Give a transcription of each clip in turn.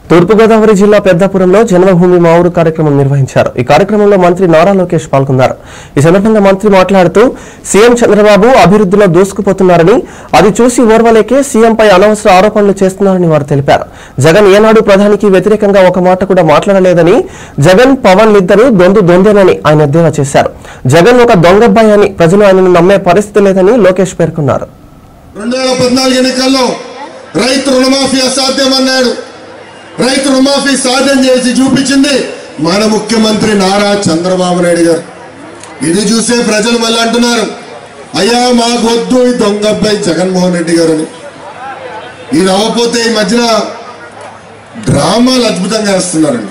తూర్పుగోదావరి జిల్లా పెద్దాపురంలో జన్మభూమి మా ఊరు కార్యక్రమం నిర్వహించారు ఈ కార్యక్రమంలో మంత్రి నారా లోకేష్ పాల్గొన్నారు ఈ సందర్భంగా మంత్రి మాట్లాడుతూ సీఎం చంద్రబాబు అభివృద్ధిలో దూసుకుపోతున్నారని అది చూసి ఓర్వలేకే సీఎంపై అనవసర ఆరోపణలు చేస్తున్నారని వారు తెలిపారు జగన్ ఏనాడు ప్రధానికి వ్యతిరేకంగా ఒక మాట కూడా మాట్లాడలేదని జగన్ పవన్ ఇద్దరు దొందు దొందేనని ఆయన ఎద్దేవా చేశారు జగన్ ఒక దొంగబ్బాయి అని ప్రజలు ఆయనను నమ్మే పరిస్థితి లేదని లోకేష్ పేర్కొన్నారు రెండు వేల పద్నాలుగు ఎన్నికల్లో రైతు రుణమాఫీ అసాధ్యమన్నాడు రైతు రుణమాఫీ సాధ్యం చేసి చూపించింది మన ముఖ్యమంత్రి నారా చంద్రబాబు నాయుడు గారు ఇది చూసే ప్రజలు మళ్ళీ అంటున్నారు అయ్యా మాకు వద్దు ఈ దొంగ అబ్బాయి జగన్మోహన్ రెడ్డి గారని ఇది అవ్వకపోతే ఈ మధ్యన డ్రామాలు అద్భుతంగా వేస్తున్నారండి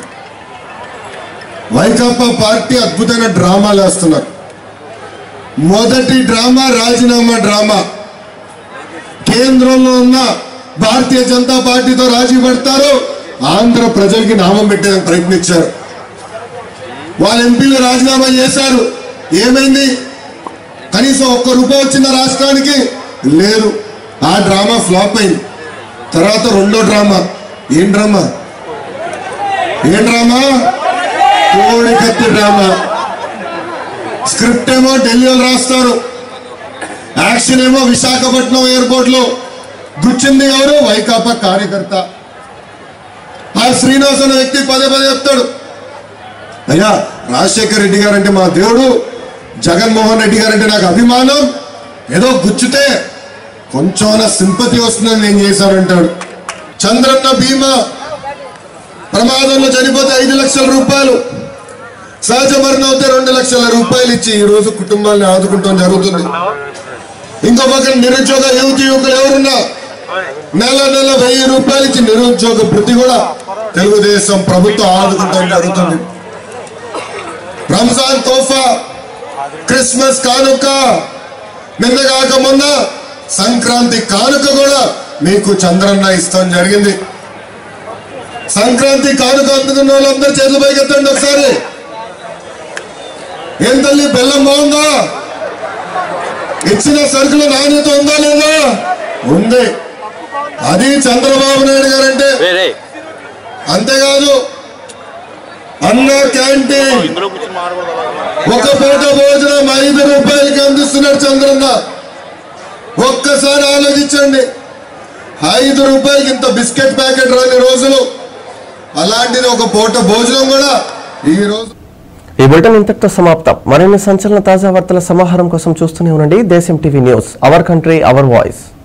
వైకాపా పార్టీ అద్భుతమైన డ్రామాలు వేస్తున్నారు మొదటి డ్రామా రాజీనామా డ్రామా కేంద్రంలో ఉన్న భారతీయ జనతా పార్టీతో రాజీ పడతారు ఆంధ్ర ప్రజలకి నామం పెట్టేందుకు ప్రయత్నించారు వాళ్ళ ఎంపీలు రాజీనామా చేశారు ఏమైంది కనీసం ఒక్క రూపాయి వచ్చిన రాష్ట్రానికి లేదు ఆ డ్రామా ఫ్లాప్ అయింది తర్వాత రెండో డ్రామా ఏం డ్రామా ఏం డ్రామా కోడి కత్తి డ్రామా స్క్రిప్ట్ ఏమో ఢిల్లీలో రాస్తారు యాక్షన్ ఏమో విశాఖపట్నం ఎయిర్పోర్ట్ లో గుచ్చింది ఎవరు వైకాపా కార్యకర్త ఆ శ్రీనివాస్ అనే వ్యక్తి పదే పదే చెప్తాడు అయ్యా రాజశేఖర్ రెడ్డి గారు అంటే మా దేవుడు జగన్మోహన్ రెడ్డి గారు అంటే నాకు అభిమానం ఏదో గుచ్చితే కొంచెం సింపతి వస్తుందని నేను చేశానంటాడు చంద్రన్న బీమా ప్రమాదంలో చనిపోతే ఐదు లక్షల రూపాయలు సహజ మరణం అవుతే రెండు లక్షల రూపాయలు ఇచ్చి ఈ రోజు కుటుంబాన్ని ఆదుకుంటాం జరుగుతుంది ఇంకో పక్కన నిరుద్యోగ యువతి యువకులు ఎవరున్నా నెల నెల వెయ్యి రూపాయలు ఇచ్చి నిరుద్యోగ వృత్తి కూడా తెలుగుదేశం ప్రభుత్వం ఆదుకుంటాం జరుగుతుంది రంజాన్ తోఫా క్రిస్మస్ కానుక నిన్న కాక మొన్న సంక్రాంతి కానుక కూడా మీకు చంద్రన్న ఇస్తాం జరిగింది సంక్రాంతి కానుక అందుకున్న వాళ్ళందరూ చేతులు పైకి ఎత్తండి ఒకసారి ఏం తల్లి బెల్లం బాగుందా ఇచ్చిన సరుకుల నాణ్యత ఉందా లేదా ఉంది అది చంద్రబాబు నాయుడు గారు అంటే వేరే అంతేకాదు అన్న క్యాంటీన్ ఇందులో కూర్చొని మాట్లాడకూడదు ఒక పూట భోజనం ఐదు రూపాయలకి అందిస్తున్నాడు చంద్రన్న ఒక్కసారి ఆలోచించండి ఐదు రూపాయలకి ఇంత బిస్కెట్ ప్యాకెట్ రాని రోజులు అలాంటిది ఒక పూట భోజనం కూడా ఈ రోజు ఈ బులెటిన్ ఇంతటితో సమాప్తం మరిన్ని సంచలన తాజా వార్తల సమాహారం కోసం చూస్తూనే ఉండండి Desam TV news our country our voice